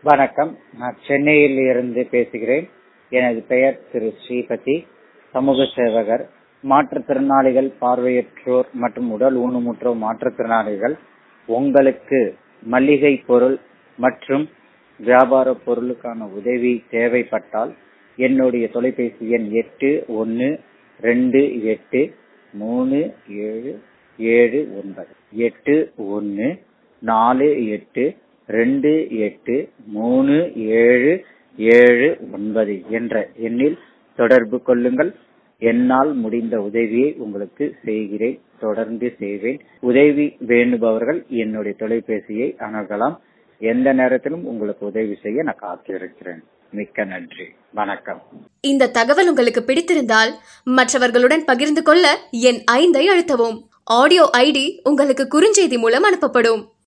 வணக்கம் நான் சென்னையில் இருந்து பேசுகிறேன் எனது பெயர் திரு ஸ்ரீபதி சமூக சேவகர் மாற்றுத்திறனாளிகள் பார்வையற்றோர் மற்றும் உடல் ஊனமுற்றோர் மாற்றுத்திறனாளிகள் உங்களுக்கு மளிகை பொருள் மற்றும் வியாபார பொருளுக்கான உதவி தேவைப்பட்டால் என்னுடைய தொலைபேசி எண் எட்டு ஒன்று ரெண்டு எட்டு மூணு ஏழு ஏழு ஒன்பது எட்டு ஒன்று நாலு எட்டு ரெண்டு எட்டு மூணு ஏழு ஏழு ஒன்பது என்ற எண்ணில் தொடர்பு கொள்ளுங்கள் என்னால் முடிந்த உதவியை உங்களுக்கு செய்கிறேன் தொடர்ந்து செய்வேன் உதவி வேண்டுபவர்கள் என்னுடைய தொலைபேசியை அணுகலாம் எந்த நேரத்திலும் உங்களுக்கு உதவி செய்ய நான் காத்திருக்கிறேன் மிக்க நன்றி வணக்கம் இந்த தகவல் உங்களுக்கு பிடித்திருந்தால் மற்றவர்களுடன் பகிர்ந்து கொள்ள என் ஐந்தை அழுத்தவும் ஆடியோ ஐடி உங்களுக்கு குறுஞ்செய்தி மூலம் அனுப்பப்படும்